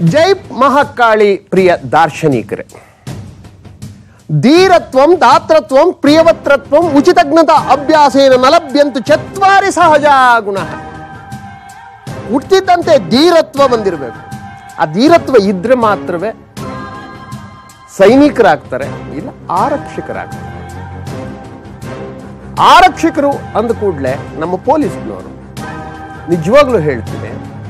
ಜೈ ಮಹಾಕಾಳಿ ಪ್ರಿಯ ದಾರ್ಶನಿಕರೇ ಧೀರತ್ವಂ ದಾತ್ರತ್ವಂ ಪ್ರಿಯವತ್ರತ್ವಂ ಉಚಿತಜ್ಞತ ಅಭ್ಯಾಸೇನ ನಲಭ್ಯಂತು ಚತ್ವಾರಿ ಸಹಜ ಗುಣ ಹುಟ್ಟಿದ್ದಂತೆ ಧೀರತ್ವ ಬಂದಿರಬೇಕು ಆ ಧೀರತ್ವ ಇದ್ರೆ ಮಾತ್ರವೇ ಸೈನಿಕರಾಗ್ತಾರೆ ಇಲ್ಲ ಆರಕ್ಷಕರಾಗ್ತಾರೆ ಆರಕ್ಷಕರು ಅಂದ ಕೂಡಲೇ ನಮ್ಮ ಪೊಲೀಸ್ನವರು ನಿಜವಾಗ್ಲೂ ಹೇಳ್ತೀನಿ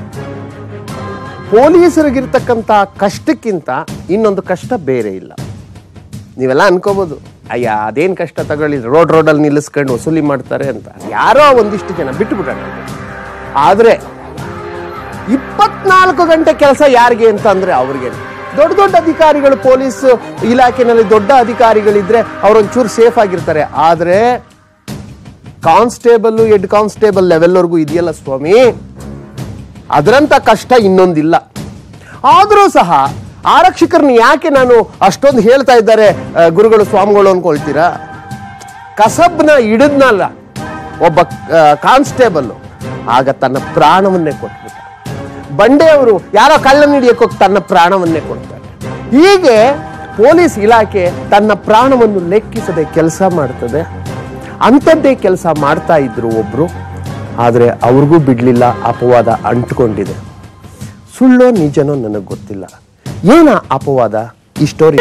ಪೊಲೀಸರಿಗಿರ್ತಕ್ಕಂಥ ಕಷ್ಟಕ್ಕಿಂತ ಇನ್ನೊಂದು ಕಷ್ಟ ಬೇರೆ ಇಲ್ಲ ನೀವೆಲ್ಲ ಅನ್ಕೋಬೋದು ಅಯ್ಯ ಅದೇನು ಕಷ್ಟ ತಗೊಳ್ಳಿ ರೋಡ್ ರೋಡಲ್ಲಿ ನಿಲ್ಲಿಸ್ಕೊಂಡು ವಸೂಲಿ ಮಾಡ್ತಾರೆ ಅಂತ ಯಾರೋ ಒಂದಿಷ್ಟು ಜನ ಬಿಟ್ಟುಬಿಡೋಣ ಆದರೆ ಇಪ್ಪತ್ನಾಲ್ಕು ಗಂಟೆ ಕೆಲಸ ಯಾರಿಗೆ ಅಂತ ಅಂದ್ರೆ ಅವ್ರಿಗೆ ದೊಡ್ಡ ದೊಡ್ಡ ಅಧಿಕಾರಿಗಳು ಪೊಲೀಸ್ ಇಲಾಖೆನಲ್ಲಿ ದೊಡ್ಡ ಅಧಿಕಾರಿಗಳಿದ್ರೆ ಅವರೊಂಚೂರು ಸೇಫ್ ಆಗಿರ್ತಾರೆ ಆದರೆ ಕಾನ್ಸ್ಟೇಬಲ್ ಹೆಡ್ ಕಾನ್ಸ್ಟೇಬಲ್ ಲೆವೆಲ್ವರೆಗೂ ಇದೆಯಲ್ಲ ಸ್ವಾಮಿ ಅದರಂತ ಕಷ್ಟ ಇನ್ನೊಂದಿಲ್ಲ ಆದರೂ ಸಹ ಆರಕ್ಷಕರನ್ನ ಯಾಕೆ ನಾನು ಅಷ್ಟೊಂದು ಹೇಳ್ತಾ ಇದ್ದಾರೆ ಆ, ಗುರುಗಳು ಸ್ವಾಮಿಗಳು ಅನ್ಕೊಳ್ತೀರಾ ಕಸಬ್ನ ಹಿಡಿದ್ನಲ್ಲ ಒಬ್ಬ ಕಾನ್ಸ್ಟೇಬಲ್ ಆಗ ತನ್ನ ಪ್ರಾಣವನ್ನೇ ಕೊಟ್ಬಿಟ್ಟ ಬಂಡೆಯವರು ಯಾರೋ ಕಳ್ಳನ ಹಿಡಿಯಕ್ಕೆ ಹೋಗಿ ತನ್ನ ಪ್ರಾಣವನ್ನೇ ಕೊಡ್ತಾರೆ ಹೀಗೆ ಪೊಲೀಸ್ ಇಲಾಖೆ ತನ್ನ ಪ್ರಾಣವನ್ನು ಲೆಕ್ಕಿಸದೆ ಕೆಲಸ ಮಾಡ್ತದೆ ಅಂಥದ್ದೇ ಕೆಲಸ ಮಾಡ್ತಾ ಇದ್ರು ಒಬ್ರು ಆದರೆ ಅವ್ರಿಗೂ ಬಿಡ್ಲಿಲ್ಲ ಅಪವಾದ ಅಂಟ್ಕೊಂಡಿದೆ ಸುಳ್ಳೋ ನಿಜನೋ ನನಗೆ ಗೊತ್ತಿಲ್ಲ ಏನ ಅಪವಾದ ಈ ಸ್ಟೋರಿ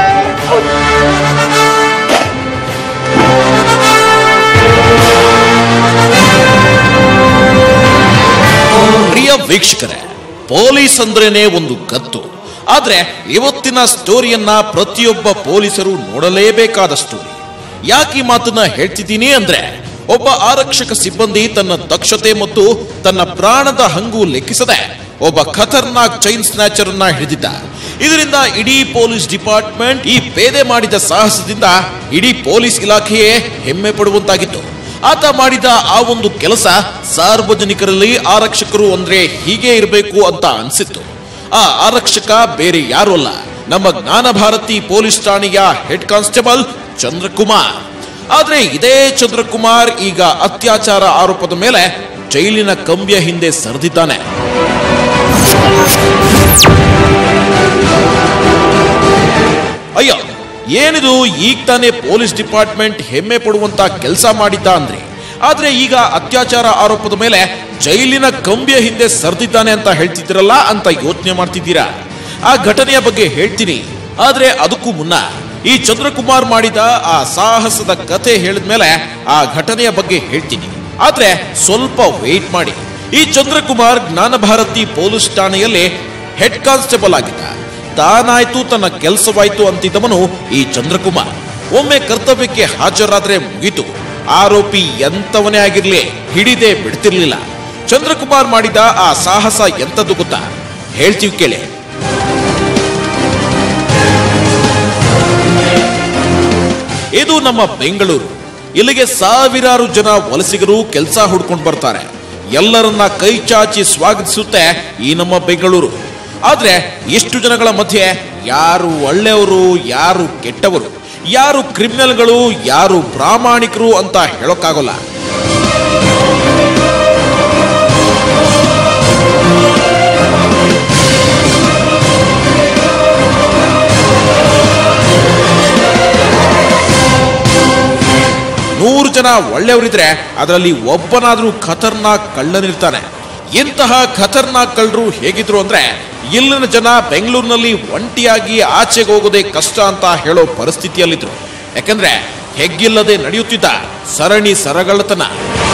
ಪ್ರಿಯ ವೀಕ್ಷಕರೇ ಪೊಲೀಸ್ ಅಂದ್ರೇನೆ ಒಂದು ಗತ್ತು ಆದ್ರೆ ಇವತ್ತಿನ ಸ್ಟೋರಿಯನ್ನ ಪ್ರತಿಯೊಬ್ಬ ಪೊಲೀಸರು ನೋಡಲೇಬೇಕಾದ ಸ್ಟೋರಿ ಯಾಕೆ ಈ ಮಾತನ್ನ ಹೇಳ್ತಿದ್ದೀನಿ ಅಂದ್ರೆ ಒಬ್ಬ ಆರಕ್ಷಕ ಸಿಬ್ಬಂದಿ ತನ್ನ ದಕ್ಷತೆ ಮತ್ತು ತನ್ನ ಪ್ರಾಣದ ಹಂಗು ಲೆಕ್ಕಿಸದೆ ಒಬ್ಬ ಖತರ್ನಾಕ್ ಚೈನ್ ಸ್ನ್ಯಾಚರ್ ಅನ್ನ ಹಿಡಿದಿದ್ದ ಇದರಿಂದ ಇಡೀ ಪೊಲೀಸ್ ಡಿಪಾರ್ಟ್ಮೆಂಟ್ ಈ ಪೇದೆ ಮಾಡಿದ ಸಾಹಸದಿಂದ ಇಡೀ ಪೊಲೀಸ್ ಇಲಾಖೆಯೇ ಹೆಮ್ಮೆ ಪಡುವಂತಾಗಿತ್ತು ಆತ ಮಾಡಿದ ಆ ಒಂದು ಕೆಲಸ ಸಾರ್ವಜನಿಕರಲ್ಲಿ ಆರಕ್ಷಕರು ಅಂದ್ರೆ ಹೀಗೆ ಇರಬೇಕು ಅಂತ ಅನ್ಸಿತ್ತು ಆ ಆರಕ್ಷಕ ಬೇರೆ ಯಾರು ಅಲ್ಲ ನಮ್ಮ ಜ್ಞಾನ ಭಾರತಿ ಪೊಲೀಸ್ ಠಾಣೆಯ ಹೆಡ್ ಕಾನ್ಸ್ಟೇಬಲ್ ಚಂದ್ರಕುಮಾರ್ ಆದ್ರೆ ಇದೇ ಚಂದ್ರಕುಮಾರ್ ಈಗ ಅತ್ಯಾಚಾರ ಆರೋಪದ ಮೇಲೆ ಜೈಲಿನ ಕಂಬಿಯ ಹಿಂದೆ ಸರಿದಿದ್ದಾನೆ ಅಯ್ಯೋ ಏನಿದು ಈಗ ತಾನೇ ಪೊಲೀಸ್ ಡಿಪಾರ್ಟ್ಮೆಂಟ್ ಹೆಮ್ಮೆ ಪಡುವಂತ ಕೆಲಸ ಮಾಡಿದ್ದ ಅಂದ್ರೆ ಆದ್ರೆ ಈಗ ಅತ್ಯಾಚಾರ ಆರೋಪದ ಮೇಲೆ ಜೈಲಿನ ಕಂಬಿಯ ಹಿಂದೆ ಸರ್ದಿದ್ದಾನೆ ಅಂತ ಹೇಳ್ತಿದ್ದೀರಲ್ಲ ಅಂತ ಯೋಚನೆ ಮಾಡ್ತಿದ್ದೀರಾ ಆ ಘಟನೆಯ ಬಗ್ಗೆ ಹೇಳ್ತೀನಿ ಆದ್ರೆ ಅದಕ್ಕೂ ಮುನ್ನ ಈ ಚಂದ್ರಕುಮಾರ್ ಮಾಡಿದ ಆ ಸಾಹಸದ ಕತೆ ಹೇಳಿದ್ಮೇಲೆ ಆ ಘಟನೆಯ ಬಗ್ಗೆ ಹೇಳ್ತೀನಿ ಆದ್ರೆ ಸ್ವಲ್ಪ ವೇಟ್ ಮಾಡಿ ಈ ಚಂದ್ರಕುಮಾರ್ ಜ್ಞಾನ ಭಾರತಿ ಪೊಲೀಸ್ ಠಾಣೆಯಲ್ಲಿ ಹೆಡ್ ಕಾನ್ಸ್ಟೇಬಲ್ ಆಗಿದ್ದ ತಾನಾಯ್ತು ತನ್ನ ಕೆಲಸವಾಯ್ತು ಅಂತಿದ್ದವನು ಈ ಚಂದ್ರಕುಮಾರ್ ಒಮ್ಮೆ ಕರ್ತವ್ಯಕ್ಕೆ ಹಾಜರಾದ್ರೆ ಮುಗೀತು ಆರೋಪಿ ಎಂತವನೇ ಆಗಿರ್ಲಿ ಹಿಡಿದೇ ಬಿಡ್ತಿರ್ಲಿಲ್ಲ ಚಂದ್ರಕುಮಾರ್ ಮಾಡಿದ ಆ ಸಾಹಸ ಎಂತದ್ದು ಗೊತ್ತಾ ಹೇಳ್ತೀವಿ ಕೇಳಿ ಇದು ನಮ್ಮ ಬೆಂಗಳೂರು ಇಲ್ಲಿಗೆ ಸಾವಿರಾರು ಜನ ವಲಸಿಗರು ಕೆಲಸ ಹುಡ್ಕೊಂಡು ಬರ್ತಾರೆ ಎಲ್ಲರನ್ನ ಕೈ ಚಾಚಿ ಸ್ವಾಗತಿಸುತ್ತೆ ಈ ನಮ್ಮ ಬೆಂಗಳೂರು ಆದ್ರೆ ಇಷ್ಟು ಜನಗಳ ಮಧ್ಯೆ ಯಾರು ಒಳ್ಳೆಯವರು ಯಾರು ಕೆಟ್ಟವರು ಯಾರು ಕ್ರಿಮಿನಲ್ಗಳು ಯಾರು ಪ್ರಾಮಾಣಿಕರು ಅಂತ ಹೇಳೋಕ್ಕಾಗಲ್ಲ ನೂರು ಜನ ಒಳ್ಳೆಯವರಿದ್ರೆ ಅದರಲ್ಲಿ ಒಬ್ಬನಾದ್ರೂ ಖತರ್ನಾಕ್ ಕಳ್ಳನಿರ್ತಾನೆ ಇಂತಹ ಖತರ್ನಾಕ್ ಕಳ್ಳರು ಹೇಗಿದ್ರು ಅಂದ್ರೆ ಇಲ್ಲಿನ ಜನ ಬೆಂಗಳೂರಿನಲ್ಲಿ ಒಂಟಿಯಾಗಿ ಆಚೆಗೆ ಹೋಗೋದೇ ಕಷ್ಟ ಅಂತ ಹೇಳೋ ಪರಿಸ್ಥಿತಿಯಲ್ಲಿದ್ರು ಯಾಕಂದ್ರೆ ಹೆಗ್ಗಿಲ್ಲದೆ ನಡೆಯುತ್ತಿದ್ದ ಸರಣಿ ಸರಗಳತನ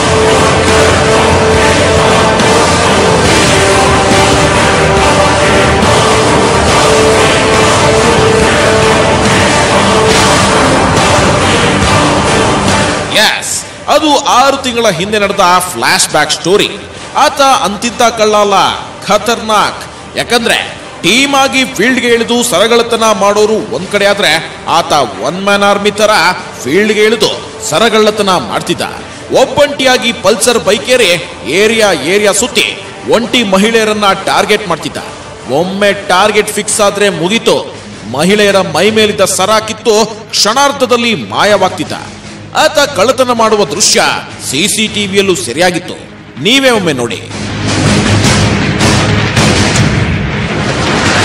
ಎಸ್ ಅದು ಆರು ತಿಂಗಳ ಹಿಂದೆ ನಡೆದ ಫ್ಲಾಶ್ ಬ್ಯಾಕ್ ಸ್ಟೋರಿ ಆತ ಅಂತಿಂತ ಕಳ್ಳ ಅಲ್ಲ ಖತರ್ನಾಕ್ ಯಾಕಂದ್ರೆ ಟೀಮ್ ಆಗಿ ಫೀಲ್ಡ್ಗೆ ಇಳಿದು ಸರಗಳತನ ಮಾಡೋರು ಒಂದ್ ಕಡೆ ಆದ್ರೆ ಆತ ಒನ್ ಮ್ಯಾನ್ ಆರ್ಮಿ ತರ ಫೀಲ್ಡ್ಗೆ ಇಳಿದು ಸರಗಳ್ಳತನ ಮಾಡ್ತಿದ್ದ ಒಬ್ಬಂಟಿಯಾಗಿ ಪಲ್ಸರ್ ಬೈಕೇರಿ ಏರಿಯಾ ಏರಿಯಾ ಸುತ್ತಿ ಒಂಟಿ ಮಹಿಳೆಯರನ್ನ ಟಾರ್ಗೆಟ್ ಮಾಡ್ತಿದ್ದ ಒಮ್ಮೆ ಟಾರ್ಗೆಟ್ ಫಿಕ್ಸ್ ಆದ್ರೆ ಮುಗೀತು ಮಹಿಳೆಯರ ಮೈ ಮೇಲಿದ್ದ ಸರ ಕಿತ್ತು ಕ್ಷಣಾರ್ಧದಲ್ಲಿ ಮಾಯವಾಗ್ತಿದ್ದ ಆತ ಕಳ್ಳತನ ಮಾಡುವ ದೃಶ್ಯ ಸಿಸಿಟಿವಿಯಲ್ಲೂ ಸೆರೆಯಾಗಿತ್ತು ನೀವೇ ಒಮ್ಮೆ ನೋಡಿ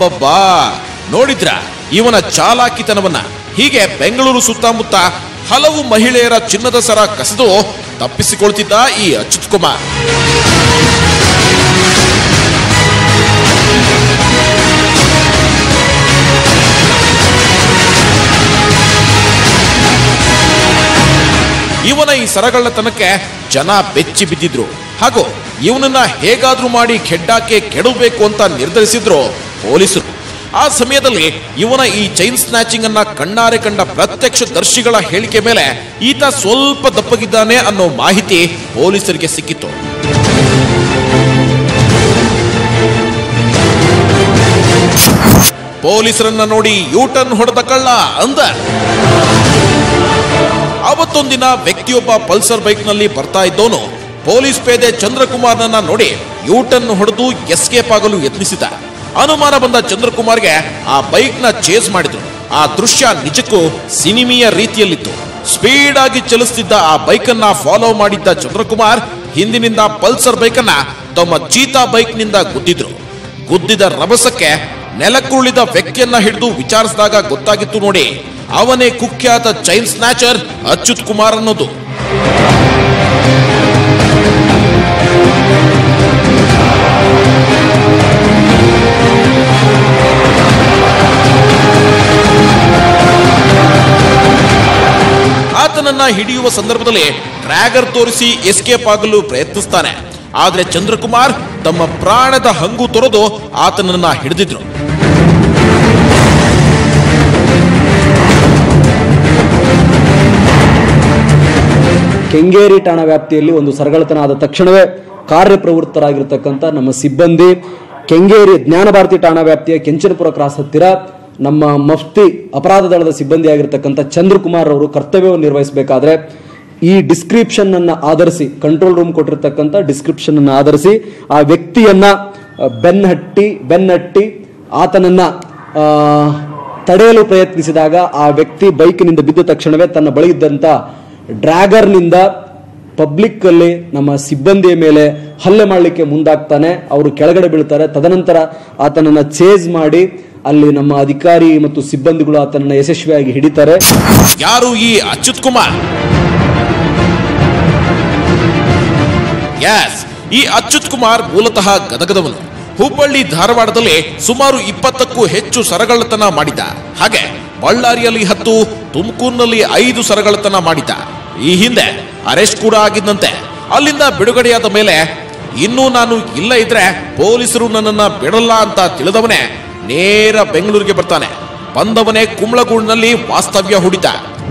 ಅಬ್ಬಬ್ಬಾ ನೋಡಿದ್ರ ಇವನ ಚಾಲಾಕಿತನವನ್ನ ಹೀಗೆ ಬೆಂಗಳೂರು ಸುತ್ತಮುತ್ತ ಹಲವು ಮಹಿಳೆಯರ ಚಿನ್ನದ ಸರ ಕಸಿದು ತಪ್ಪಿಸಿಕೊಳ್ತಿದ್ದ ಈ ಅಚ್ಯುತ್ ಕುಮಾರ್ ಇವನ ಈ ಸರಗಳ್ಳತನಕ್ಕೆ ಜನ ಬೆಚ್ಚಿ ಬಿದ್ದಿದ್ರು ಹಾಗೂ ಇವನನ್ನ ಹೇಗಾದ್ರೂ ಮಾಡಿ ಕೆಡ್ಡಾಕೆ ಕೆಡಬೇಕು ಅಂತ ನಿರ್ಧರಿಸಿದ್ರು ಪೊಲೀಸರು ಆ ಸಮಯದಲ್ಲಿ ಇವನ ಈ ಚೈನ್ ಸ್ನ್ಯಾಚಿಂಗ್ ಅನ್ನ ಕಣ್ಣಾರೆ ಕಂಡ ಪ್ರತ್ಯಕ್ಷ ದರ್ಶಿಗಳ ಹೇಳಿಕೆ ಮೇಲೆ ಈತ ಸ್ವಲ್ಪ ದಪ್ಪಗಿದ್ದಾನೆ ಅನ್ನೋ ಮಾಹಿತಿ ಪೊಲೀಸರಿಗೆ ಸಿಕ್ಕಿತ್ತು ಪೊಲೀಸರನ್ನ ನೋಡಿ ಯೂಟರ್ನ್ ಹೊಡೆದ ಕಳ್ಳ ಅಂದ ಅವತ್ತೊಂದಿನ ವ್ಯಕ್ತಿಯೊಬ್ಬ ಪಲ್ಸರ್ ಬೈಕ್ ನಲ್ಲಿ ಬರ್ತಾ ಇದ್ದವನು ಪೊಲೀಸ್ ಪೇದೆ ಚಂದ್ರಕುಮಾರ್ನನ್ನ ನೋಡಿ ಯೂಟರ್ನ್ ಹೊಡೆದು ಎಸ್ಕೇಪ್ ಆಗಲು ಯತ್ನಿಸಿದ ಅನುಮಾನ ಬಂದ ಚಂದ್ರಕುಮಾರ್ಗೆ ಆ ಬೈಕ್ ನ ಚೇಸ್ ಮಾಡಿದ್ರು ಆ ದೃಶ್ಯ ನಿಜಕ್ಕೂ ಸಿನಿಮೀಯ ರೀತಿಯಲ್ಲಿತ್ತು ಸ್ಪೀಡ್ ಆಗಿ ಚಲಿಸ್ತಿದ್ದ ಆ ಬೈಕ್ ಅನ್ನ ಫಾಲೋ ಮಾಡಿದ್ದ ಚಂದ್ರಕುಮಾರ್ ಹಿಂದಿನಿಂದ ಪಲ್ಸರ್ ಬೈಕ್ ಅನ್ನ ತಮ್ಮ ಚೀತಾ ಬೈಕ್ ನಿಂದ ಗುದ್ದಿದ್ರು ಗುದ್ದಿದ ರಭಸಕ್ಕೆ ನೆಲಕ್ಕುರುಳಿದ ವ್ಯಕ್ತಿಯನ್ನ ಹಿಡಿದು ವಿಚಾರಿಸಿದಾಗ ಗೊತ್ತಾಗಿತ್ತು ನೋಡಿ ಅವನೇ ಕುಖ್ಯಾತ ಚೈನ್ ಸ್ನ್ಯಾಚರ್ ಅಚ್ಯುತ್ ಕುಮಾರ್ ಅನ್ನೋದು ಆತನನ್ನ ಹಿಡಿಯುವ ಸಂದರ್ಭದಲ್ಲಿ ಡ್ರ್ಯಾಗರ್ ತೋರಿಸಿ ಎಸ್ಕೇಪ್ ಆಗಲು ಪ್ರಯತ್ನಿಸ್ತಾನೆ ಆದ್ರೆ ಚಂದ್ರಕುಮಾರ್ ತಮ್ಮ ಪ್ರಾಣದ ಹಂಗು ತೊರೆದು ಆತನನ್ನ ಹಿಡಿದಿದ್ರು ಕೆಂಗೇರಿ ಠಾಣಾ ವ್ಯಾಪ್ತಿಯಲ್ಲಿ ಒಂದು ಸರಗಳತನ ಆದ ತಕ್ಷಣವೇ ಕಾರ್ಯಪ್ರವೃತ್ತರಾಗಿರ್ತಕ್ಕಂಥ ನಮ್ಮ ಸಿಬ್ಬಂದಿ ಕೆಂಗೇರಿ ಜ್ಞಾನ ಭಾರತಿ ಠಾಣಾ ವ್ಯಾಪ್ತಿಯ ಕೆಂಚನಪುರ ಕ್ರಾಸ್ ಹತ್ತಿರ ನಮ್ಮ ಮಫ್ತಿ ಅಪರಾಧ ದಳದ ಸಿಬ್ಬಂದಿ ಆಗಿರ್ತಕ್ಕಂಥ ಚಂದ್ರಕುಮಾರ್ ಅವರು ಕರ್ತವ್ಯವನ್ನು ನಿರ್ವಹಿಸಬೇಕಾದ್ರೆ ಈ ಡಿಸ್ಕ್ರಿಪ್ಷನ್ ಅನ್ನ ಆಧರಿಸಿ ಕಂಟ್ರೋಲ್ ರೂಮ್ ಕೊಟ್ಟಿರ್ತಕ್ಕಂಥ ಡಿಸ್ಕ್ರಿಪ್ಷನ್ ಅನ್ನ ಆಧರಿಸಿ ಆ ವ್ಯಕ್ತಿಯನ್ನ ಆ, ಬೆನ್ನಹಟ್ಟಿ ಬೆನ್ನಟ್ಟಿ ಆತನನ್ನ ಆ, ತಡೆಯಲು ಪ್ರಯತ್ನಿಸಿದಾಗ ಆ ವ್ಯಕ್ತಿ ಬೈಕ್ನಿಂದ ಬಿದ್ದ ತಕ್ಷಣವೇ ತನ್ನ ಬಳಿ ಇದ್ದಂತ ಡ್ರ್ಯಾಗರ್ನಿಂದ ಪಬ್ಲಿಕ್ ಅಲ್ಲಿ ನಮ್ಮ ಸಿಬ್ಬಂದಿಯ ಮೇಲೆ ಹಲ್ಲೆ ಮಾಡಲಿಕ್ಕೆ ಮುಂದಾಗ್ತಾನೆ ಅವರು ಕೆಳಗಡೆ ಬೀಳ್ತಾರೆ ತದನಂತರ ಆತನನ್ನ ಚೇಸ್ ಮಾಡಿ ಅಲ್ಲಿ ನಮ್ಮ ಅಧಿಕಾರಿ ಮತ್ತು ಸಿಬ್ಬಂದಿಗಳು ಆತನನ್ನ ಯಶಸ್ವಿಯಾಗಿ ಹಿಡಿತಾರೆ ಯಾರು ಈ ಅಚ್ಯುತ್ ಕುಮಾರ್ ಎಸ್ ಈ ಅಚ್ಯುತ್ ಕುಮಾರ್ ಮೂಲತಃ ಗದಗದವನು ಹುಬ್ಬಳ್ಳಿ ಧಾರವಾಡದಲ್ಲಿ ಸುಮಾರು ಇಪ್ಪತ್ತಕ್ಕೂ ಹೆಚ್ಚು ಸರಗಳತನ ಮಾಡಿದ್ದ ಹಾಗೆ ಬಳ್ಳಾರಿಯಲ್ಲಿ ಹತ್ತು ತುಮಕೂರಿನಲ್ಲಿ ಐದು ಸರಗಳತನ ಮಾಡಿದ್ದ ಈ ಹಿಂದೆ ಅರೆಸ್ಟ್ ಕೂಡ ಆಗಿದ್ದಂತೆ ಅಲ್ಲಿಂದ ಬಿಡುಗಡೆಯಾದ ಮೇಲೆ ಇನ್ನೂ ನಾನು ಇಲ್ಲ ಇದ್ರೆ ಪೊಲೀಸರು ನನ್ನನ್ನ ಬಿಡಲ್ಲ ಅಂತ ತಿಳಿದವನೇ ನೇರ ಬೆಂಗಳೂರಿಗೆ ಬರ್ತಾನೆ ಬಂದವನೇ ಕುಂಬಳಗೂಡಿನಲ್ಲಿ ವಾಸ್ತವ್ಯ ಹೂಡಿದ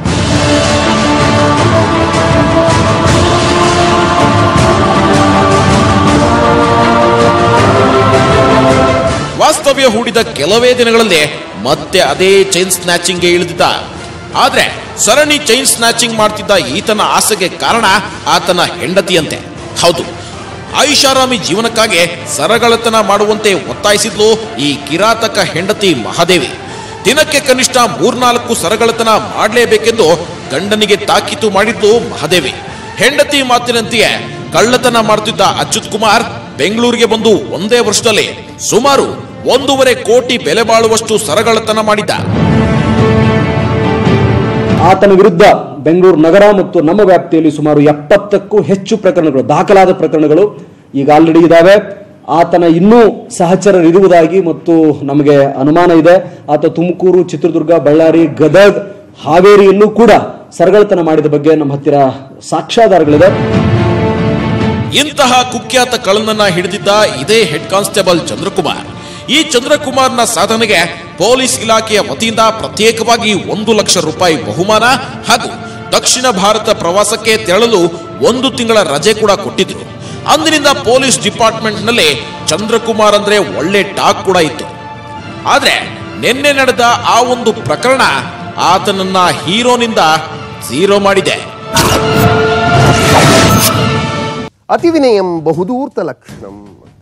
ವಾಸ್ತವ್ಯ ಹೂಡಿದ ಕೆಲವೇ ದಿನಗಳಲ್ಲಿ ಮತ್ತೆ ಅದೇ ಚೈನ್ ಸ್ನ್ಯಾಚಿಂಗ್ಗೆ ಇಳಿದಿದ್ದ ಆದ್ರೆ ಸರಣಿ ಚೈನ್ ಸ್ನ್ಯಾಚಿಂಗ್ ಮಾಡ್ತಿದ್ದ ಈತನ ಆಸೆಗೆ ಕಾರಣ ಆತನ ಹೆಂಡತಿಯಂತೆ ಹೌದು ಐಷಾರಾಮಿ ಜೀವನಕ್ಕಾಗಿ ಸರಗಳತನ ಮಾಡುವಂತೆ ಒತ್ತಾಯಿಸಿದ್ಲು ಈ ಕಿರಾತಕ ಹೆಂಡತಿ ಮಹಾದೇವಿ ದಿನಕ್ಕೆ ಕನಿಷ್ಠ ಮೂರ್ನಾಲ್ಕು ಸರಗಳತನ ಮಾಡಲೇಬೇಕೆಂದು ಗಂಡನಿಗೆ ತಾಕೀತು ಮಾಡಿದ್ಲು ಮಹಾದೇವಿ ಹೆಂಡತಿ ಮಾತಿನಂತೆಯೇ ಕಳ್ಳತನ ಮಾಡುತ್ತಿದ್ದ ಅಚ್ಯುತ್ ಕುಮಾರ್ ಬೆಂಗಳೂರಿಗೆ ಬಂದು ಒಂದೇ ವರ್ಷದಲ್ಲಿ ಸುಮಾರು ಒಂದೂವರೆ ಕೋಟಿ ಬೆಲೆ ಬಾಳುವಷ್ಟು ಸರಗಳತನ ಮಾಡಿದ್ದ ಆತನ ವಿರುದ್ಧ ಬೆಂಗಳೂರು ನಗರ ಮತ್ತು ನಮ್ಮ ವ್ಯಾಪ್ತಿಯಲ್ಲಿ ಸುಮಾರು ಎಪ್ಪತ್ತಕ್ಕೂ ಹೆಚ್ಚು ಪ್ರಕರಣಗಳು ದಾಖಲಾದ ಪ್ರಕರಣಗಳು ಈಗ ಆಲ್ರೆಡಿ ಇದಾವೆ ಆತನ ಇನ್ನೂ ಸಹಚರರಿರುವುದಾಗಿ ಮತ್ತು ನಮಗೆ ಅನುಮಾನ ಇದೆ ಆತ ತುಮಕೂರು ಚಿತ್ರದುರ್ಗ ಬಳ್ಳಾರಿ ಗದಗ್ ಹಾವೇರಿಯಲ್ಲೂ ಕೂಡ ಸರಗಳತನ ಮಾಡಿದ ಬಗ್ಗೆ ನಮ್ಮ ಹತ್ತಿರ ಸಾಕ್ಷ್ಯಾಧಾರಗಳಿದೆ ಇಂತಹ ಕುಖ್ಯಾತ ಕಳ್ಳನನ್ನ ಹಿಡಿದಿದ್ದ ಇದೇ ಹೆಡ್ ಕಾನ್ಸ್ಟೇಬಲ್ ಚಂದ್ರಕುಮಾರ್ ಈ ಚಂದ್ರಕುಮಾರ್ನ ಸಾಧನೆಗೆ ಪೊಲೀಸ್ ಇಲಾಖೆಯ ವತಿಯಿಂದ ಪ್ರತ್ಯೇಕವಾಗಿ ಒಂದು ಲಕ್ಷ ರೂಪಾಯಿ ಬಹುಮಾನ ಹಾಗೂ ದಕ್ಷಿಣ ಭಾರತ ಪ್ರವಾಸಕ್ಕೆ ತೆರಳಲು ಒಂದು ತಿಂಗಳ ರಜೆ ಕೂಡ ಕೊಟ್ಟಿದ್ರು ಅಂದಿನಿಂದ ಪೊಲೀಸ್ ಡಿಪಾರ್ಟ್ಮೆಂಟ್ನಲ್ಲಿ ಚಂದ್ರಕುಮಾರ್ ಅಂದ್ರೆ ಒಳ್ಳೆ ಟಾಕ್ ಕೂಡ ಇತ್ತು ಆದ್ರೆ ನಿನ್ನೆ ನಡೆದ ಆ ಒಂದು ಪ್ರಕರಣ ಆತನನ್ನ ಹೀರೋನಿಂದ ಝೀರೋ ಮಾಡಿದೆ ಅತಿ ವಿನಯಂ ಬಹುದೂರ್ತ ಲಕ್ಷಣಂ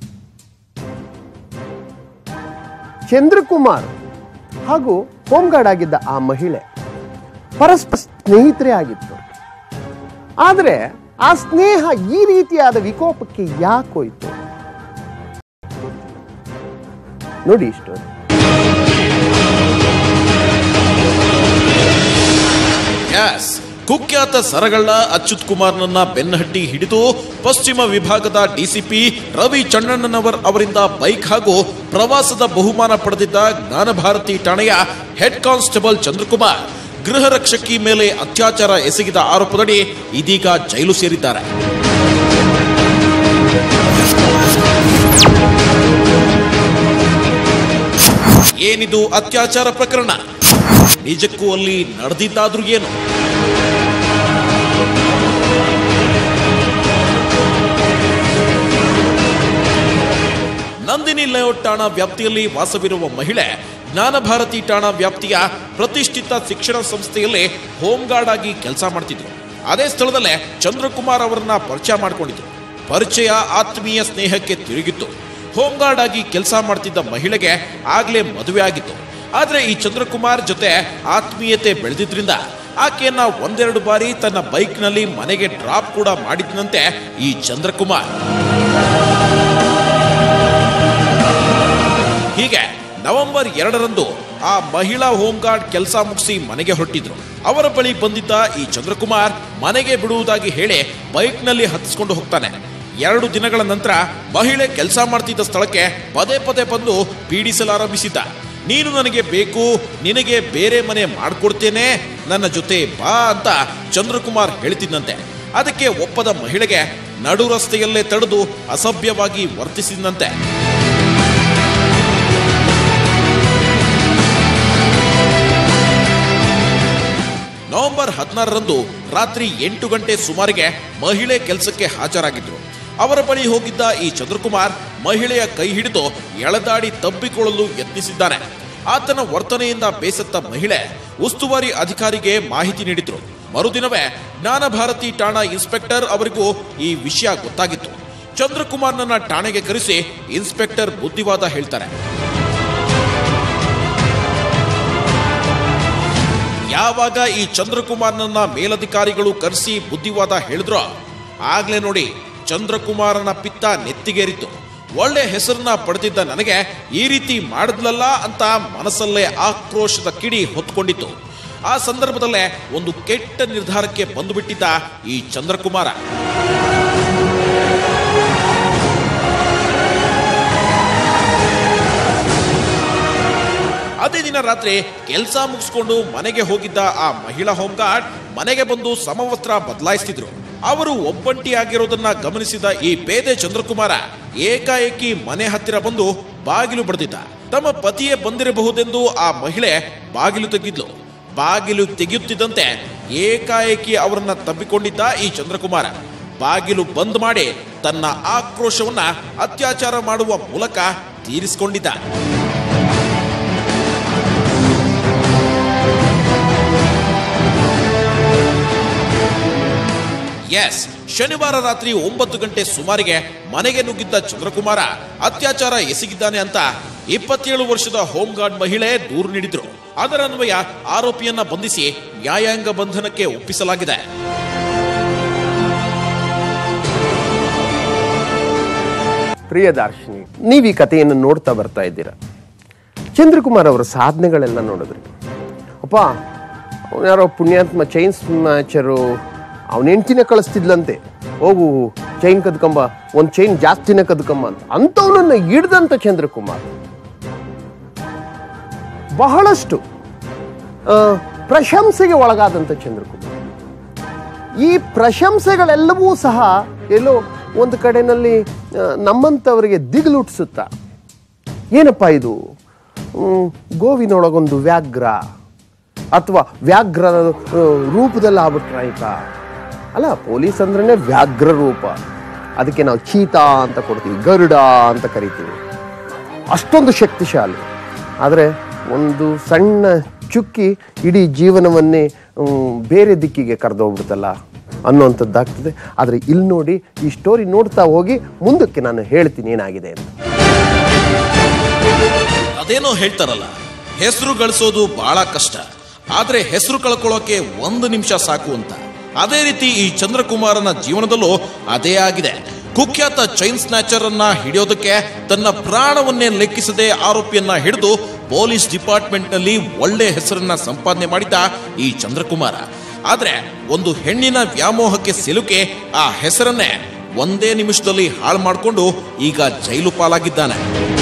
ಚಂದ್ರಕುಮಾರ್ ಹಾಗೂ ಹೋಮ್ಗಾರ್ಡ್ ಆಗಿದ್ದ ಆ ಮಹಿಳೆ ಪರಸ್ಪರ ಸ್ನೇಹಿತರೇ ಆಗಿತ್ತು ಆದರೆ ಆ ಸ್ನೇಹ ಈ ರೀತಿಯಾದ ವಿಕೋಪಕ್ಕೆ ಯಾಕೋಯ್ತು ನೋಡಿ ಇಷ್ಟು ಎಸ್ ಕುಖ್ಯಾತ ಸರಗಳ್ಳ ಅಚ್ಯುತ್ ಕುಮಾರ್ನನ್ನ ಬೆನ್ನಹಟ್ಟಿ ಹಿಡಿದು ಪಶ್ಚಿಮ ವಿಭಾಗದ ಡಿಸಿಪಿ ರವಿ ಚಣ್ಣಣ್ಣನವರ್ ಅವರಿಂದ ಬೈಕ್ ಹಾಗೂ ಪ್ರವಾಸದ ಬಹುಮಾನ ಪಡೆದಿದ್ದ ಜ್ಞಾನಭಾರತಿ ಠಾಣೆಯ ಹೆಡ್ ಕಾನ್ಸ್ಟೇಬಲ್ ಚಂದ್ರಕುಮಾರ್ ಗೃಹ ರಕ್ಷಕಿ ಮೇಲೆ ಅತ್ಯಾಚಾರ ಎಸಗಿದ ಆರೋಪದಡಿ ಇದೀಗ ಜೈಲು ಸೇರಿದ್ದಾರೆ ಏನಿದು ಅತ್ಯಾಚಾರ ಪ್ರಕರಣ ನಿಜಕ್ಕೂ ಅಲ್ಲಿ ನಡೆದಿದ್ದಾದ್ರೂ ಏನು ನಂದಿನಿ ಲೇಔಟ್ ಠಾಣಾ ವ್ಯಾಪ್ತಿಯಲ್ಲಿ ವಾಸವಿರುವ ಮಹಿಳೆ ಜ್ಞಾನಭಾರತಿ ಠಾಣಾ ವ್ಯಾಪ್ತಿಯ ಪ್ರತಿಷ್ಠಿತ ಶಿಕ್ಷಣ ಸಂಸ್ಥೆಯಲ್ಲಿ ಹೋಮ್ ಗಾರ್ಡ್ ಆಗಿ ಕೆಲಸ ಮಾಡ್ತಿದ್ರು ಅದೇ ಸ್ಥಳದಲ್ಲೇ ಚಂದ್ರಕುಮಾರ್ ಅವರನ್ನ ಪರಿಚಯ ಮಾಡಿಕೊಂಡಿದ್ರು ಪರಿಚಯ ಆತ್ಮೀಯ ಸ್ನೇಹಕ್ಕೆ ತಿರುಗಿತ್ತು ಹೋಮ್ ಗಾರ್ಡ್ ಆಗಿ ಕೆಲಸ ಮಾಡ್ತಿದ್ದ ಮಹಿಳೆಗೆ ಆಗ್ಲೇ ಮದುವೆ ಆಗಿತ್ತು ಆದ್ರೆ ಈ ಚಂದ್ರಕುಮಾರ್ ಜೊತೆ ಆತ್ಮೀಯತೆ ಬೆಳೆದಿದ್ರಿಂದ ಆಕೆಯನ್ನ ಒಂದೆರಡು ಬಾರಿ ತನ್ನ ಬೈಕ್ನಲ್ಲಿ ಮನೆಗೆ ಡ್ರಾಪ್ ಕೂಡ ಮಾಡಿದ್ನಂತೆ ಈ ಚಂದ್ರಕುಮಾರ್ ಹೀಗೆ ನವೆಂಬರ್ ಎರಡರಂದು ಆ ಮಹಿಳಾ ಹೋಮ್ ಗಾರ್ಡ್ ಕೆಲಸ ಮುಗಿಸಿ ಮನೆಗೆ ಹೊರಟಿದ್ರು ಅವರ ಬಳಿ ಬಂದಿದ್ದ ಈ ಚಂದ್ರಕುಮಾರ್ ಮನೆಗೆ ಬಿಡುವುದಾಗಿ ಹೇಳಿ ಬೈಕ್ನಲ್ಲಿ ಹತ್ತಿಸ್ಕೊಂಡು ಹೋಗ್ತಾನೆ ಎರಡು ದಿನಗಳ ನಂತರ ಮಹಿಳೆ ಕೆಲಸ ಮಾಡ್ತಿದ್ದ ಸ್ಥಳಕ್ಕೆ ಪದೇ ಪದೇ ಬಂದು ಪೀಡಿಸಲಾರಂಭಿಸಿದ್ದ ನೀನು ನನಗೆ ಬೇಕು ನಿನಗೆ ಬೇರೆ ಮನೆ ಮಾಡ್ಕೊಡ್ತೇನೆ ನನ್ನ ಜೊತೆ ಬಾ ಅಂತ ಚಂದ್ರಕುಮಾರ್ ಹೇಳ್ತಿದ್ದಂತೆ ಅದಕ್ಕೆ ಒಪ್ಪದ ಮಹಿಳೆಗೆ ನಡು ರಸ್ತೆಯಲ್ಲೇ ತಡೆದು ಅಸಭ್ಯವಾಗಿ ವರ್ತಿಸಿದಂತೆ ನವೆಂಬರ್ ಹದಿನಾರರಂದು ರಾತ್ರಿ ಎಂಟು ಗಂಟೆ ಸುಮಾರಿಗೆ ಮಹಿಳೆ ಕೆಲಸಕ್ಕೆ ಹಾಜರಾಗಿದ್ರು ಅವರ ಬಳಿ ಹೋಗಿದ್ದ ಈ ಚಂದ್ರಕುಮಾರ್ ಮಹಿಳೆಯ ಕೈ ಹಿಡಿದು ಎಳೆದಾಡಿ ತಬ್ಬಿಕೊಳ್ಳಲು ಯತ್ನಿಸಿದ್ದಾನೆ ಆತನ ವರ್ತನೆಯಿಂದ ಬೇಸತ್ತ ಮಹಿಳೆ ಉಸ್ತುವಾರಿ ಅಧಿಕಾರಿಗೆ ಮಾಹಿತಿ ನೀಡಿದ್ರು ಮರುದಿನವೇ ಜ್ಞಾನಭಾರತಿ ಠಾಣಾ ಇನ್ಸ್ಪೆಕ್ಟರ್ ಅವರಿಗೂ ಈ ವಿಷಯ ಗೊತ್ತಾಗಿತ್ತು ಚಂದ್ರಕುಮಾರ್ನನ್ನ ಠಾಣೆಗೆ ಕರೆಸಿ ಇನ್ಸ್ಪೆಕ್ಟರ್ ಬುದ್ಧಿವಾದ ಹೇಳ್ತಾರೆ ಯಾವಾಗ ಈ ಚಂದ್ರಕುಮಾರ್ನನ್ನ ಮೇಲಧಿಕಾರಿಗಳು ಕರೆಸಿ ಬುದ್ಧಿವಾದ ಹೇಳಿದ್ರೋ ಆಗ್ಲೇ ನೋಡಿ ಚಂದ್ರಕುಮಾರನ ಪಿತ್ತ ನೆತ್ತಿಗೇರಿತು ಒಳ್ಳೆ ಹೆಸರನ್ನ ಪಡೆದಿದ್ದ ನನಗೆ ಈ ರೀತಿ ಮಾಡಿದ್ಲಲ್ಲ ಅಂತ ಮನಸ್ಸಲ್ಲೇ ಆಕ್ರೋಶದ ಕಿಡಿ ಹೊತ್ಕೊಂಡಿತ್ತು ಆ ಸಂದರ್ಭದಲ್ಲೇ ಒಂದು ಕೆಟ್ಟ ನಿರ್ಧಾರಕ್ಕೆ ಬಂದುಬಿಟ್ಟಿದ್ದ ಈ ಚಂದ್ರಕುಮಾರ ಅದೇ ದಿನ ರಾತ್ರಿ ಕೆಲಸ ಮುಗಿಸ್ಕೊಂಡು ಮನೆಗೆ ಹೋಗಿದ್ದ ಆ ಮಹಿಳಾ ಹೋಮ್ ಗಾರ್ಡ್ ಮನೆಗೆ ಬಂದು ಸಮವಸ್ತ್ರ ಬದಲಾಯಿಸ್ತಿದ್ರು ಅವರು ಒಬ್ಬಂಟಿ ಆಗಿರೋದನ್ನ ಗಮನಿಸಿದ ಈ ಪೇದೆ ಚಂದ್ರಕುಮಾರ ಏಕಾಏಕಿ ಮನೆ ಹತ್ತಿರ ಬಂದು ಬಾಗಿಲು ಬಡ್ದಿದ್ದ ತಮ್ಮ ಪತಿಯೇ ಬಂದಿರಬಹುದೆಂದು ಆ ಮಹಿಳೆ ಬಾಗಿಲು ತೆಗೆದ್ಲು ಬಾಗಿಲು ತೆಗೆಯುತ್ತಿದ್ದಂತೆ ಏಕಾಏಕಿ ಅವರನ್ನ ತಬ್ಬಿಕೊಂಡಿದ್ದ ಈ ಚಂದ್ರಕುಮಾರ ಬಾಗಿಲು ಬಂದ್ ಮಾಡಿ ತನ್ನ ಆಕ್ರೋಶವನ್ನ ಅತ್ಯಾಚಾರ ಮಾಡುವ ಮೂಲಕ ತೀರಿಸಿಕೊಂಡಿದ್ದ ಎಸ್ ಶನಿವಾರ ರಾತ್ರಿ ಒಂಬತ್ತು ಗಂಟೆ ಸುಮಾರಿಗೆ ಮನೆಗೆ ನುಗ್ಗಿದ್ದ ಚಂದ್ರಕುಮಾರ ಅತ್ಯಾಚಾರ ಎಸಗಿದ್ದಾನೆ ಅಂತ ಇಪ್ಪತ್ತೇಳು ವರ್ಷದ ಹೋಮ್ ಗಾರ್ಡ್ ಮಹಿಳೆ ದೂರು ನೀಡಿದ್ರು ಅದರ ಅನ್ವಯ ಆರೋಪಿಯನ್ನ ಬಂಧಿಸಿ ನ್ಯಾಯಾಂಗ ಬಂಧನಕ್ಕೆ ಒಪ್ಪಿಸಲಾಗಿದೆ ಪ್ರಿಯ ದಾರ್ಶನಿಕ ನೀವು ಈ ಕಥೆಯನ್ನು ನೋಡ್ತಾ ಬರ್ತಾ ಇದ್ದೀರಾ ಚಂದ್ರಕುಮಾರ್ ಅವರ ಸಾಧನೆಗಳೆಲ್ಲ ನೋಡಿದ್ರಿ ಅಪ್ಪ ಅವ್ನು ಯಾರೋ ಪುಣ್ಯಾತ್ಮ ಚೈನ್ ಸ್ನಾಚರು ಅವನ ಹೆಂಡ್ತಿನೇ ಕಳಿಸ್ತಿದ್ಲಂತೆ ಹೋಗು ಚೈನ್ ಕದ್ಕೊಂಬ ಒಂದು ಚೈನ್ ಜಾಸ್ತಿನೇ ಕದ್ಕೊಂಬ ಅಂತ ಅಂಥವನನ್ನು ಹಿಡ್ದಂತ ಚಂದ್ರಕುಮಾರ್ ಬಹಳಷ್ಟು ಆ, ಪ್ರಶಂಸೆಗೆ ಒಳಗಾದಂಥ ಚಂದ್ರಕುಮಾರ್ ಈ ಪ್ರಶಂಸೆಗಳೆಲ್ಲವೂ ಸಹ ಎಲ್ಲೋ ಒಂದು ಕಡೆನಲ್ಲಿ ಆ, ನಮ್ಮಂಥವರಿಗೆ ದಿಗಿಲುಟ್ಸುತ್ತಾ ಏನಪ್ಪ ಇದು ಹ್ಮ್, ಗೋವಿನೊಳಗೊಂದು ವ್ಯಾಘ್ರ ಅಥವಾ ವ್ಯಾಘ್ರ ಆ, ರೂಪದಲ್ಲಿ ಆಗ್ಬಿಟ್ರಾಯ್ತ ಅಲ್ಲ ಪೊಲೀಸ್ ಅಂದ್ರೇ ವ್ಯಾಘ್ರ ರೂಪ ಅದಕ್ಕೆ ನಾವು ಚೀತಾ ಅಂತ ಕೊಡ್ತೀವಿ ಗರುಡ ಅಂತ ಕರಿತೀವಿ ಅಷ್ಟೊಂದು ಶಕ್ತಿಶಾಲಿ ಆದರೆ ಒಂದು ಸಣ್ಣ ಚುಕ್ಕಿ ಇಡೀ ಜೀವನವನ್ನೇ ಹ್ಮ್, ಬೇರೆ ದಿಕ್ಕಿಗೆ ಕರೆದೋಗ್ಬಿಡ್ತಲ್ಲ ಅನ್ನುವಂಥದ್ದಾಗ್ತದೆ ಆದರೆ ಇಲ್ಲಿ ನೋಡಿ ಈ ಸ್ಟೋರಿ ನೋಡ್ತಾ ಹೋಗಿ ಮುಂದಕ್ಕೆ ನಾನು ಹೇಳ್ತೀನಿ ಏನಾಗಿದೆ ಅಂತ ಅದೇನೋ ಹೇಳ್ತಾರಲ್ಲ ಹೆಸರು ಗಳಿಸೋದು ಬಹಳ ಕಷ್ಟ ಆದ್ರೆ ಹೆಸರು ಕಳ್ಕೊಳ್ಳೋಕೆ ಒಂದು ನಿಮಿಷ ಸಾಕು ಅಂತ ಅದೇ ರೀತಿ ಈ ಚಂದ್ರಕುಮಾರನ ಜೀವನದಲ್ಲೂ ಅದೇ ಆಗಿದೆ ಕುಖ್ಯಾತ ಚೈನ್ ಸ್ನ್ಯಾಚರ್ ಅನ್ನ ಹಿಡಿಯೋದಕ್ಕೆ ತನ್ನ ಪ್ರಾಣವನ್ನೇ ಲೆಕ್ಕಿಸದೆ ಆರೋಪಿಯನ್ನ ಹಿಡಿದು ಪೊಲೀಸ್ ಡಿಪಾರ್ಟ್ಮೆಂಟ್ ನಲ್ಲಿ ಒಳ್ಳೆ ಹೆಸರನ್ನ ಸಂಪಾದನೆ ಮಾಡಿದ್ದ ಈ ಚಂದ್ರಕುಮಾರ ಆದ್ರೆ ಒಂದು ಹೆಣ್ಣಿನ ವ್ಯಾಮೋಹಕ್ಕೆ ಸಿಲುಕೆ ಆ ಹೆಸರನ್ನೇ ಒಂದೇ ನಿಮಿಷದಲ್ಲಿ ಹಾಳು ಮಾಡಿಕೊಂಡು ಈಗ ಜೈಲು ಪಾಲಾಗಿದ್ದಾನೆ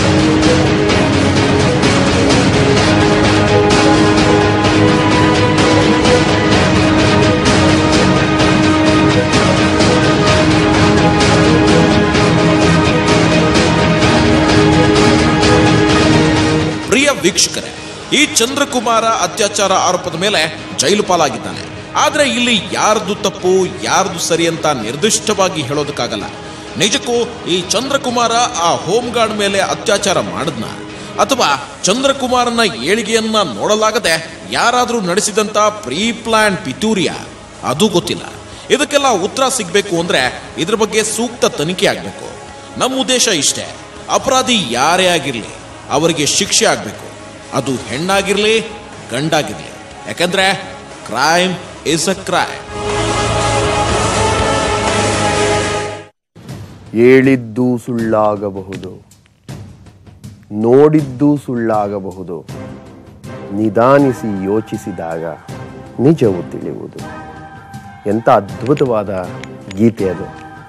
ಪ್ರಿಯ ವೀಕ್ಷಕರೇ ಈ ಚಂದ್ರಕುಮಾರ ಅತ್ಯಾಚಾರ ಆರೋಪದ ಮೇಲೆ ಜೈಲು ಪಾಲಾಗಿದ್ದಾನೆ ಆದ್ರೆ ಇಲ್ಲಿ ಯಾರ್ದು ತಪ್ಪು ಯಾರ್ದು ಸರಿ ಅಂತ ನಿರ್ದಿಷ್ಟವಾಗಿ ಹೇಳೋದಕ್ಕಾಗಲ್ಲ ನಿಜಕ್ಕೂ ಈ ಚಂದ್ರಕುಮಾರ ಆ ಹೋಮ್ ಗಾರ್ಡ್ ಮೇಲೆ ಅತ್ಯಾಚಾರ ಮಾಡಿದ್ನ ಅಥವಾ ಚಂದ್ರಕುಮಾರನ ಏಳಿಗೆಯನ್ನ ನೋಡಲಾಗದೆ ಯಾರಾದರೂ ನಡೆಸಿದಂತ ಪ್ರೀ ಪ್ಲಾನ್ ಪಿತೂರಿಯ ಅದು ಗೊತ್ತಿಲ್ಲ ಇದಕ್ಕೆಲ್ಲ ಉತ್ತರ ಸಿಗಬೇಕು ಅಂದ್ರೆ ಇದ್ರ ಬಗ್ಗೆ ಸೂಕ್ತ ತನಿಖೆ ಆಗಬೇಕು ನಮ್ಮ ಉದ್ದೇಶ ಇಷ್ಟೇ ಅಪರಾಧಿ ಯಾರೇ ಆಗಿರಲಿ ಅವರಿಗೆ ಶಿಕ್ಷೆ ಆಗಬೇಕು ಅದು ಹೆಣ್ಣಾಗಿರ್ಲಿ ಗಂಡಾಗಿರ್ಲಿ ಯಾಕಂದ್ರೆ ಕ್ರೈಮ್ ಇಸ್ ಅ ಕ್ರೈಮ್ ಹೇಳಿದ್ದು ಸುಳ್ಳಾಗಬಹುದು ನೋಡಿದ್ದು ಸುಳ್ಳಾಗಬಹುದು ನಿಧಾನಿಸಿ ಯೋಚಿಸಿದಾಗ ನಿಜವು ತಿಳಿಯುವುದು ಎಂಥ ಅದ್ಭುತವಾದ ಗೀತೆ ಅದು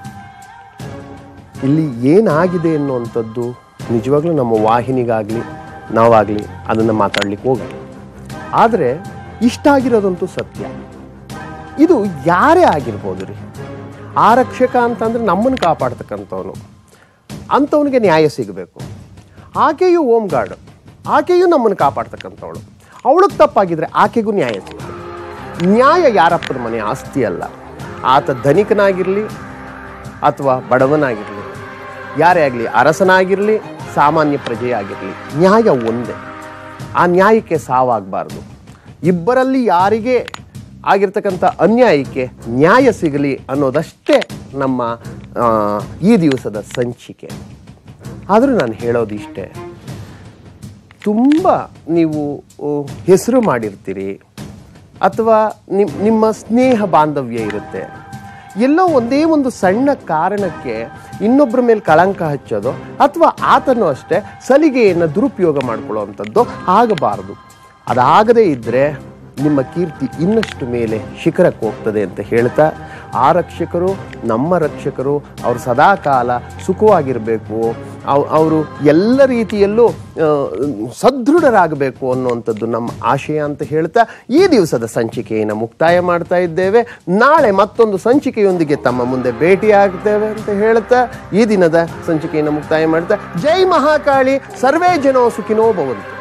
ಇಲ್ಲಿ ಏನಾಗಿದೆ ಅನ್ನುವಂಥದ್ದು ನಿಜವಾಗ್ಲೂ ನಮ್ಮ ವಾಹಿನಿಗಾಗಲಿ ನಾವಾಗಲಿ ಅದನ್ನು ಮಾತಾಡ್ಲಿಕ್ಕೆ ಹೋಗಲ್ಲ ಆದರೆ ಇಷ್ಟ ಆಗಿರೋದಂತೂ ಸತ್ಯ ಇದು ಯಾರೇ ಆಗಿರ್ಬೋದು ರೀ ಆರಕ್ಷಕ ಅಂತಂದ್ರೆ ನಮ್ಮನ್ನು ಕಾಪಾಡ್ತಕ್ಕಂಥವನು ಅಂಥವನಿಗೆ ನ್ಯಾಯ ಸಿಗಬೇಕು ಆಕೆಯು ಹೋಮ್ ಗಾರ್ಡ್ ಆಕೆಯು ನಮ್ಮನ್ನು ಕಾಪಾಡ್ತಕ್ಕಂಥವಳು ಅವಳಿಗೆ ತಪ್ಪಾಗಿದ್ರೆ ಆಕೆಗೂ ನ್ಯಾಯ ಸಿಗಬೇಕು ನ್ಯಾಯ ಯಾರಪ್ಪನ ಮನೆ ಆಸ್ತಿ ಅಲ್ಲ ಆತ ಧನಿಕನಾಗಿರಲಿ ಅಥವಾ ಬಡವನಾಗಿರಲಿ ಯಾರೇ ಆಗಲಿ ಅರಸನಾಗಿರಲಿ ಸಾಮಾನ್ಯ ಪ್ರಜೆಯಾಗಿರಲಿ ನ್ಯಾಯ ಒಂದೇ ಆ ನ್ಯಾಯಕ್ಕೆ ಸಾವಾಗಬಾರ್ದು ಇಬ್ಬರಲ್ಲಿ ಯಾರಿಗೆ ಆಗಿರ್ತಕ್ಕಂಥ ಅನ್ಯಾಯಕ್ಕೆ ನ್ಯಾಯ ಸಿಗಲಿ ಅನ್ನೋದಷ್ಟೇ ನಮ್ಮ ಆ, ಈ ದಿವಸದ ಸಂಚಿಕೆ ಆದರೂ ನಾನು ಹೇಳೋದು ಇಷ್ಟೇ ತುಂಬ ನೀವು ಆ, ಹೆಸರು ಮಾಡಿರ್ತೀರಿ ಅಥವಾ ನಿಮ್ ನಿಮ್ಮ ಸ್ನೇಹ ಬಾಂಧವ್ಯ ಇರುತ್ತೆ ಎಲ್ಲೋ ಒಂದೇ ಒಂದು ಸಣ್ಣ ಕಾರಣಕ್ಕೆ ಇನ್ನೊಬ್ಬರ ಮೇಲೆ ಕಳಂಕ ಹಚ್ಚೋದು ಅಥವಾ ಆತನು ಅಷ್ಟೇ ಸಲಿಗೆಯನ್ನು ದುರುಪಯೋಗ ಮಾಡ್ಕೊಳ್ಳೋವಂಥದ್ದು ಆಗಬಾರದು ಅದಾಗದೇ ಇದ್ದರೆ ನಿಮ್ಮ ಕೀರ್ತಿ ಇನ್ನಷ್ಟು ಮೇಲೆ ಶಿಖರಕ್ಕೆ ಹೋಗ್ತದೆ ಅಂತ ಹೇಳ್ತಾ ಆರಕ್ಷಕರು ನಮ್ಮ ರಕ್ಷಕರು ಅವರು ಸದಾಕಾಲ ಸುಖವಾಗಿರಬೇಕು ಅವರು ಎಲ್ಲ ರೀತಿಯಲ್ಲೂ ಆ, ಸದೃಢರಾಗಬೇಕು ಅನ್ನುವಂಥದ್ದು ನಮ್ಮ ಆಶಯ ಅಂತ ಹೇಳ್ತಾ ಈ ದಿವಸದ ಸಂಚಿಕೆಯನ್ನು ಮುಕ್ತಾಯ ಮಾಡ್ತಾ ಇದ್ದೇವೆ ನಾಳೆ ಮತ್ತೊಂದು ಸಂಚಿಕೆಯೊಂದಿಗೆ ತಮ್ಮ ಮುಂದೆ ಭೇಟಿಯಾಗ್ತೇವೆ ಅಂತ ಹೇಳ್ತಾ ಈ ದಿನದ ಸಂಚಿಕೆಯನ್ನು ಮುಕ್ತಾಯ ಮಾಡ್ತಾ ಜೈ ಮಹಾಕಾಳಿ ಸರ್ವೇ ಜನೋ ಸುಖಿನೋ ಭವಂತು